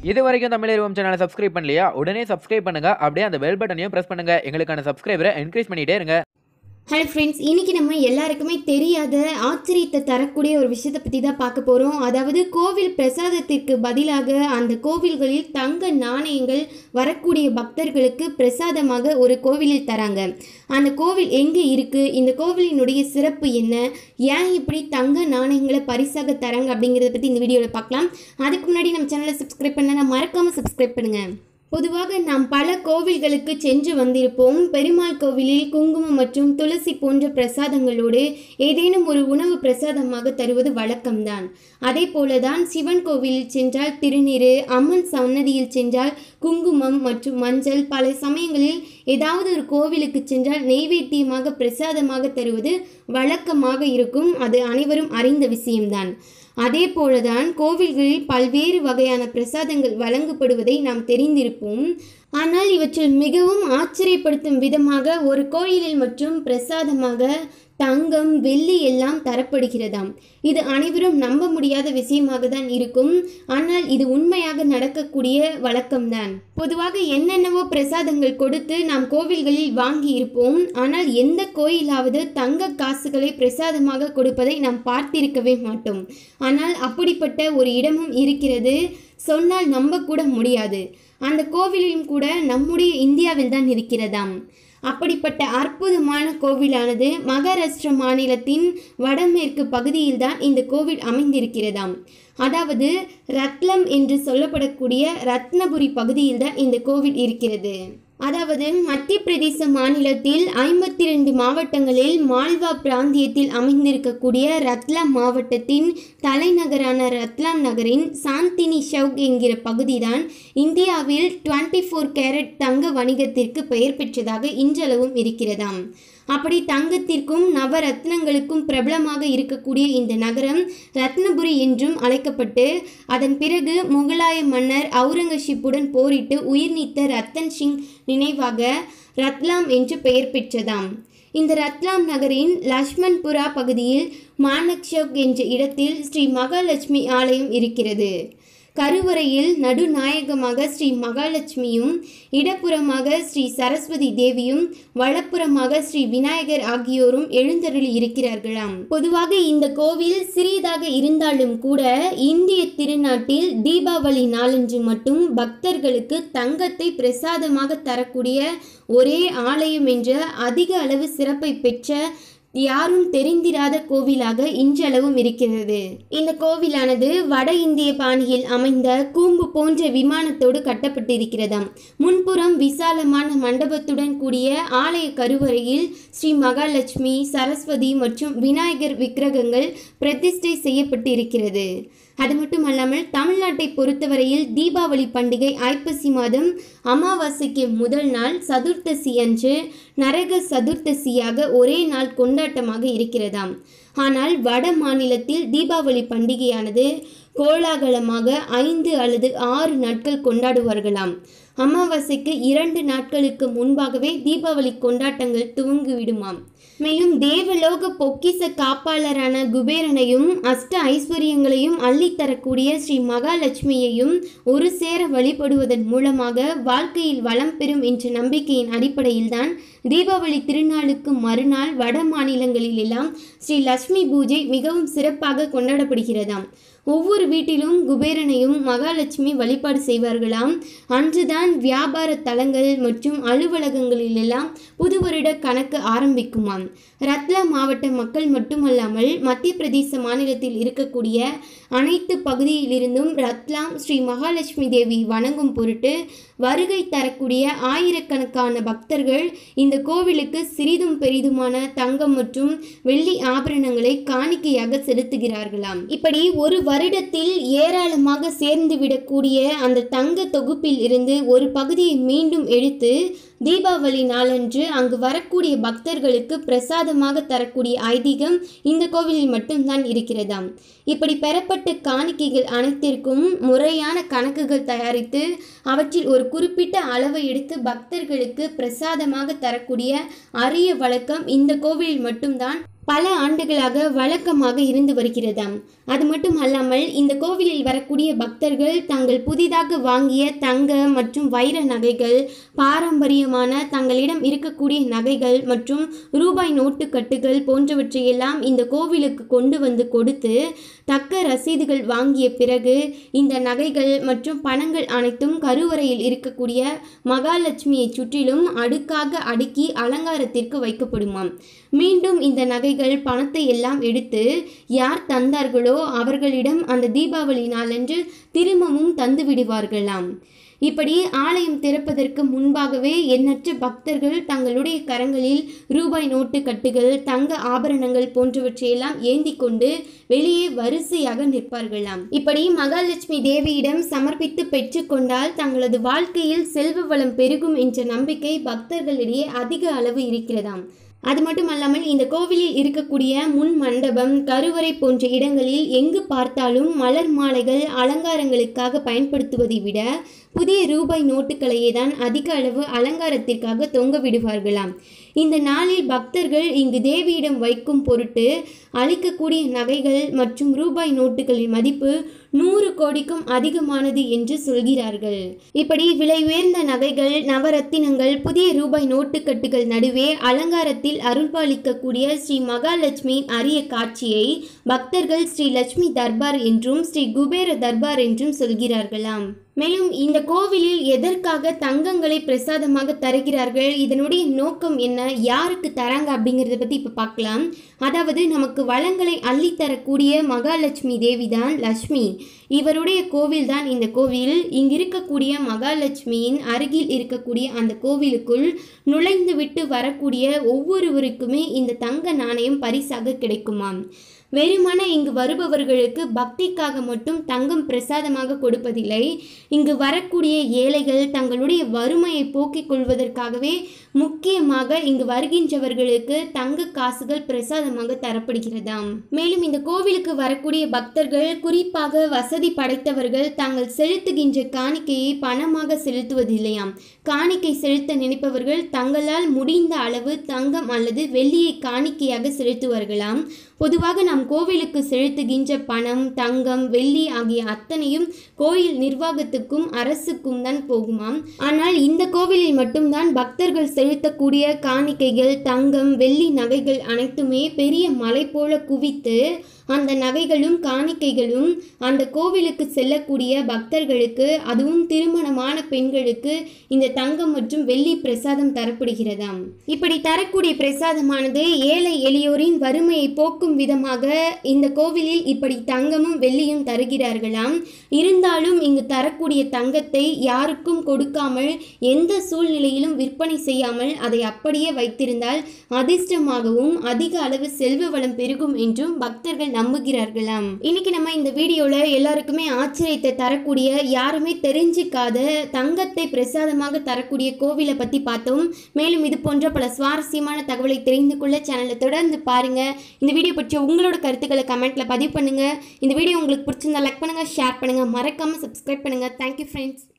இது வரைக்கும் தமிழ் சேனலை சப்ஸ்கிரைப் பண்ணலையா உடனே சப்ஸ்கிரைப் பண்ணுங்க அப்படியே அந்த பெல் பட்டனையும் பிரஸ் பண்ணுங்க எங்களுக்கான சப்ஸ்கிரைபரை என்கரேஜ் பண்ணிட்டே இருங்க ஹலோ ஃப்ரெண்ட்ஸ் இன்றைக்கி நம்ம எல்லாருக்குமே தெரியாத ஆச்சரியத்தை தரக்கூடிய ஒரு விஷயத்தை பற்றி தான் பார்க்க போகிறோம் அதாவது கோவில் பிரசாதத்திற்கு பதிலாக அந்த கோவில்களில் தங்க நாணயங்கள் வரக்கூடிய பக்தர்களுக்கு பிரசாதமாக ஒரு கோவிலில் தராங்க அந்த கோவில் எங்கே இருக்குது இந்த கோவிலினுடைய சிறப்பு என்ன ஏன் இப்படி தங்க நாணயங்களை பரிசாக தராங்க அப்படிங்கிறத பற்றி இந்த வீடியோவில் பார்க்கலாம் அதுக்கு முன்னாடி நம்ம சேனலை சப்ஸ்கிரைப் பண்ணனா மறக்காமல் சப்ஸ்கிரைப் பண்ணுங்கள் பொதுவாக நாம் பல கோவில்களுக்கு சென்று வந்திருப்போம் பெருமாள் கோவிலில் குங்குமம் மற்றும் துளசி போன்ற பிரசாதங்களோடு ஏதேனும் ஒரு உணவு பிரசாதமாக தருவது வழக்கம்தான் அதே போலதான் சிவன் கோவிலில் சென்றால் திருநீறு அம்மன் சன்னதியில் சென்றால் குங்குமம் மற்றும் மஞ்சள் பல சமயங்களில் ஏதாவது ஒரு கோவிலுக்கு சென்றால் நெய்வேத்தியமாக பிரசாதமாக தருவது வழக்கமாக இருக்கும் அது அனைவரும் அறிந்த விஷயம்தான் அதே போலதான் கோவில்களில் பல்வேறு வகையான பிரசாதங்கள் வழங்கப்படுவதை நாம் தெரிந்திருப்போம் ஆனால் இவற்றில் மிகவும் ஆச்சரியப்படுத்தும் விதமாக ஒரு கோயிலில் மற்றும் பிரசாதமாக தங்கம் வெள்ளி எல்லாம் தரப்படுகிறதாம் இது அனைவரும் நம்ப முடியாத விஷயமாக தான் இருக்கும் ஆனால் இது உண்மையாக நடக்கக்கூடிய வழக்கம்தான் பொதுவாக என்னென்னவோ பிரசாதங்கள் கொடுத்து நாம் கோவில்களில் வாங்கி இருப்போம் ஆனால் எந்த கோயிலாவது தங்க காசுகளை பிரசாதமாக கொடுப்பதை நாம் பார்த்திருக்கவே மாட்டோம் ஆனால் அப்படிப்பட்ட ஒரு இடமும் இருக்கிறது சொன்னால் நம்ப கூட முடியாது அந்த கோவிலும் கூட நம்முடைய இந்தியாவில் தான் இருக்கிறதாம் அப்படிப்பட்ட அற்புதமான கோவிலானது மகாராஷ்டிர மாநிலத்தின் வடமேற்கு பகுதியில்தான் இந்த கோவில் அமைந்திருக்கிறதாம் அதாவது ரத்லம் என்று சொல்லப்படக்கூடிய ரத்னபுரி பகுதியில்தான் இந்த கோவில் இருக்கிறது அதாவது மத்திய பிரதேச மாநிலத்தில் ஐம்பத்தி ரெண்டு மாவட்டங்களில் மால்வா பிராந்தியத்தில் அமைந்திருக்கக்கூடிய ரத்லாம் மாவட்டத்தின் தலைநகரான ரத்லாம் நகரின் சாந்தினி ஷவுக் என்கிற பகுதிதான் இந்தியாவில் டுவெண்ட்டி ஃபோர் கேரட் தங்க வணிகத்திற்கு பெயர் பெற்றதாக இன்றளவும் இருக்கிறதாம் அப்படி தங்கத்திற்கும் நவரத்னங்களுக்கும் பிரபலமாக இருக்கக்கூடிய இந்த நகரம் ரத்னபுரி என்றும் அழைக்கப்பட்டு அதன் பிறகு முகலாய மன்னர் அவுரங்கசீப்புடன் போரிட்டு உயிர் நீத்த ரத்தன் சிங் நினைவாக ரத்லாம் என்று பெயர் பெற்றதாம் இந்த ரத்லாம் நகரின் லக்ஷ்மண்புரா பகுதியில் மானக்ஷக் என்ற இடத்தில் ஸ்ரீ மகாலட்சுமி ஆலயம் இருக்கிறது கருவறையில் நடுநாயகமாக ஸ்ரீ மகாலட்சுமியும் இடப்புறமாக ஸ்ரீ சரஸ்வதி தேவியும் வலப்புறமாக ஸ்ரீ விநாயகர் ஆகியோரும் எழுந்தருளி இருக்கிறார்களாம் பொதுவாக இந்த கோவில் சிறியதாக இருந்தாலும் கூட இந்திய திருநாட்டில் தீபாவளி நாளன்று மட்டும் பக்தர்களுக்கு தங்கத்தை பிரசாதமாக தரக்கூடிய ஒரே ஆலயம் என்ற அதிக அளவு சிறப்பை பெற்ற யாரும் தெரிந்திராத கோவிலாக இன்றளவும் இருக்கிறது இந்த கோவிலானது வட இந்திய பாணியில் அமைந்த கூம்பு போன்ற விமானத்தோடு கட்டப்பட்டிருக்கிறதாம் முன்புறம் விசாலமான மண்டபத்துடன் கூடிய ஆலய கருவறையில் ஸ்ரீ மகாலட்சுமி சரஸ்வதி மற்றும் விநாயகர் விக்கிரகங்கள் பிரதிஷ்டை செய்யப்பட்டிருக்கிறது அது மட்டும் அல்லாமல் தமிழ்நாட்டை பொறுத்தவரையில் தீபாவளி பண்டிகை ஐப்பசி மாதம் அமாவாசைக்கு முதல் நாள் சதுர்த்தசி அன்று நரக சதுர்த்தசியாக ஒரே நாள் கொண்டாட்டமாக இருக்கிறதாம் ஆனால் வட மாநிலத்தில் தீபாவளி பண்டிகையானது கோலாகலமாக ஐந்து அல்லது ஆறு நாட்கள் கொண்டாடுவார்களாம் அமாவாசைக்கு இரண்டு நாட்களுக்கு முன்பாகவே தீபாவளி கொண்டாட்டங்கள் துவங்கிவிடுமாம் மேலும் தேவலோக பொக்கிச காப்பாளரான குபேரனையும் அஷ்ட ஐஸ்வர்யங்களையும் அள்ளித்தரக்கூடிய ஸ்ரீ மகாலட்சுமியையும் ஒரு சேர வழிபடுவதன் மூலமாக வாழ்க்கையில் வளம் பெறும் என்ற நம்பிக்கையின் அடிப்படையில்தான் தீபாவளி திருநாளுக்கு மறுநாள் வட மாநிலங்களில் எல்லாம் ஸ்ரீ லட்சுமி பூஜை மிகவும் சிறப்பாக கொண்டாடப்படுகிறதாம் ஒவ்வொரு வீட்டிலும் குபேரனையும் மகாலட்சுமி வழிபாடு செய்வார்களாம் அன்றுதான் வியாபார தலங்கள் மற்றும் அலுவலகங்களில் எல்லாம் புது வருட கணக்கு ஆரம்பிக்குமாம் ரத்லா மாவட்ட மக்கள் மட்டுமல்லாமல் மத்திய பிரதேச மாநிலத்தில் இருக்கக்கூடிய அனைத்து பகுதியிலிருந்தும் ரத்லாம் ஸ்ரீ மகாலட்சுமி தேவி வணங்கும் பொருட்டு வருகை தரக்கூடிய ஆயிரக்கணக்கான பக்தர்கள் இந்த கோவிலுக்கு சிறிதும் பெரிதுமான தங்கம் மற்றும் வெள்ளி ஆபரணங்களை காணிக்கையாக செலுத்துகிறார்களாம் இப்படி ஒரு வருடத்தில் ஏராளமாக சேர்ந்து விடக்கூடிய அந்த தங்க தொகுப்பில் இருந்து ஒரு பகுதியை மீண்டும் எடுத்து தீபாவளி நாளன்று அங்கு வரக்கூடிய பக்தர்களுக்கு பிரசாதமாக தரக்கூடிய ஐதீகம் இந்த கோவிலில் மட்டும்தான் இருக்கிறதாம் இப்படி பெறப்பட்ட காணிக்கைகள் அனைத்திற்கும் முறையான கணக்குகள் தயாரித்து அவற்றில் ஒரு குறிப்பிட்ட அளவை எடுத்து பக்தர்களுக்கு பிரசாதமாக தரக்கூடிய அரிய வழக்கம் இந்த கோவிலில் மட்டும்தான் பல ஆண்டுகளாக வழக்கமாக இருந்து வருகிறதாம் அது மட்டும் அல்லாமல் இந்த கோவிலில் வரக்கூடிய பக்தர்கள் தங்கள் புதிதாக வாங்கிய தங்க மற்றும் வைர நகைகள் பாரம்பரியமான தங்களிடம் இருக்கக்கூடிய நகைகள் மற்றும் ரூபாய் நோட்டுக்கட்டுகள் போன்றவற்றையெல்லாம் இந்த கோவிலுக்கு கொண்டு வந்து கொடுத்து தக்க ரசீதுகள் வாங்கிய பிறகு இந்த நகைகள் மற்றும் பணங்கள் அனைத்தும் கருவறையில் இருக்கக்கூடிய மகாலட்சுமியை சுற்றிலும் அடுக்காக அடுக்கி அலங்காரத்திற்கு வைக்கப்படுமாம் மீண்டும் இந்த நகைகள் பணத்தை எல்லாம் எடுத்து யார் தந்தார்களோ அவர்களிடம் அந்த தீபாவளி நாளன்று திரும்பவும் தந்து விடுவார்களாம் இப்படி ஆலயம் திறப்பதற்கு முன்பாகவே எண்ணற்ற பக்தர்கள் தங்களுடைய கரங்களில் ரூபாய் நோட்டு கட்டுகள் தங்க ஆபரணங்கள் போன்றவற்றையெல்லாம் ஏந்தி கொண்டு வெளியே வரிசையாக நிற்பார்களாம் இப்படி மகாலட்சுமி தேவியிடம் சமர்ப்பித்து பெற்றுக்கொண்டால் தங்களது வாழ்க்கையில் செல்வ வளம் பெருகும் என்ற நம்பிக்கை பக்தர்களிடையே அதிக அளவு இருக்கிறதாம் அது மட்டும் அல்லாமல் இந்த கோவிலில் இருக்கக்கூடிய முன் மண்டபம் கருவறை போன்ற இடங்களில் எங்கு பார்த்தாலும் மலர் மாலைகள் அலங்காரங்களுக்காக பயன்படுத்துவதை விட புதிய ரூபாய் நோட்டுகளையே தான் அதிக அளவு அலங்காரத்திற்காக தொங்க விடுவார்களாம் இந்த நாளில் பக்தர்கள் இங்கு தேவியிடம் வைக்கும் பொருட்டு அளிக்கக்கூடிய நகைகள் மற்றும் ரூபாய் நோட்டுகளின் மதிப்பு நூறு கோடிக்கும் அதிகமானது என்று சொல்கிறார்கள் இப்படி விலை உயர்ந்த நகைகள் நவரத்தினங்கள் புதிய ரூபாய் நோட்டுக்கட்டுகள் நடுவே அலங்காரத்தில் அருள்பாலிக்கக்கூடிய ஸ்ரீ மகாலட்சுமியின் அரிய காட்சியை பக்தர்கள் ஸ்ரீ லட்சுமி தர்பார் என்றும் ஸ்ரீ குபேர தர்பார் என்றும் சொல்கிறார்களாம் மேலும் இந்த கோவிலில் எதற்காக தங்கங்களை பிரசாதமாக தருகிறார்கள் இதனுடைய நோக்கம் என்ன யாருக்கு தராங்க அப்படிங்கிறத பற்றி இப்போ பார்க்கலாம் அதாவது நமக்கு வளங்களை அள்ளித்தரக்கூடிய மகாலட்சுமி தேவி தான் லக்ஷ்மி இவருடைய கோவில் தான் இந்த கோவில் இங்கு இருக்கக்கூடிய மகாலட்சுமியின் அருகில் இருக்கக்கூடிய அந்த கோவிலுக்குள் நுழைந்து விட்டு வரக்கூடிய ஒவ்வொருவருக்குமே இந்த தங்க நாணயம் பரிசாக கிடைக்குமாம் வெறுமன இங்கு வருபவர்களுக்கு பக்திக்காக மட்டும் தங்கம் பிரசாதமாக கொடுப்பதில்லை இங்கு வரக்கூடிய ஏழைகள் தங்களுடைய வறுமையை போக்கிக் கொள்வதற்காகவே முக்கியமாக இங்கு வருகின்றவர்களுக்கு தங்க காசுகள் பிரசாதமாக தரப்படுகிறதாம் மேலும் இந்த கோவிலுக்கு வரக்கூடிய பக்தர்கள் குறிப்பாக வசதி படைத்தவர்கள் தாங்கள் செலுத்துகின்ற காணிக்கையை பணமாக செலுத்துவதில்லையாம் காணிக்கை செலுத்த நினைப்பவர்கள் தங்களால் முடிந்த அளவு தங்கம் அல்லது வெள்ளியை காணிக்கையாக செலுத்துவார்களாம் பொதுவாக நாம் கோவிலுக்கு செலுத்துகின்ற பணம் தங்கம் வெள்ளி ஆகிய அத்தனையும் கோயில் நிர்வாகத்துக்கும் அரசுக்கும் தான் போகுமாம் ஆனால் இந்த கோவிலில் மட்டும்தான் பக்தர்கள் செலுத்தக்கூடிய காணிக்கைகள் தங்கம் வெள்ளி நகைகள் அனைத்துமே பெரிய மலை போல குவித்து அந்த நகைகளும் காணிக்கைகளும் அந்த கோவிலுக்கு செல்லக்கூடிய பக்தர்களுக்கு அதுவும் திருமணமான பெண்களுக்கு இந்த தங்கம் மற்றும் வெள்ளி பிரசாதம் தரப்படுகிறதாம் இப்படி தரக்கூடிய பிரசாதமானது ஏழை எளியோரின் வறுமையை போக்கும் விதமாக இந்த கோவிலில் இப்படி தங்கமும் வெள்ளியும் தருகிறார்களாம் இருந்தாலும் இங்கு தரக்கூடிய தங்கத்தை யாருக்கும் கொடுக்காமல் எந்த சூழ்நிலையிலும் விற்பனை செய்யாமல் அதை அப்படியே வைத்திருந்தால் அதிர்ஷ்டமாகவும் அதிக அளவு செல்வ வளம் பெருகும் என்றும் பக்தர்கள் நம்புகிறார்களாம் இன்னைக்கு நம்ம இந்த வீடியோல எல்லாருக்குமே ஆச்சரியத்தை தரக்கூடிய யாருமே தெரிஞ்சுக்காத தங்கத்தை பிரசாதமாக தரக்கூடிய கோவிலை பத்தி பார்த்தோம் மேலும் இது போன்ற பல சுவாரஸ்யமான தகவலை தெரிந்து கொள்ள சேனலை தொடர்ந்து பாருங்க இந்த வீடியோ பற்றி உங்களோட கருத்துக்களை கமெண்ட்ல பதிவு பண்ணுங்க இந்த வீடியோ உங்களுக்கு பிடிச்சிருந்தா லைக் பண்ணுங்க ஷேர் பண்ணுங்க மறக்காம சப்ஸ்கிரைப் பண்ணுங்க தேங்க்யூ ஃப்ரெண்ட்ஸ்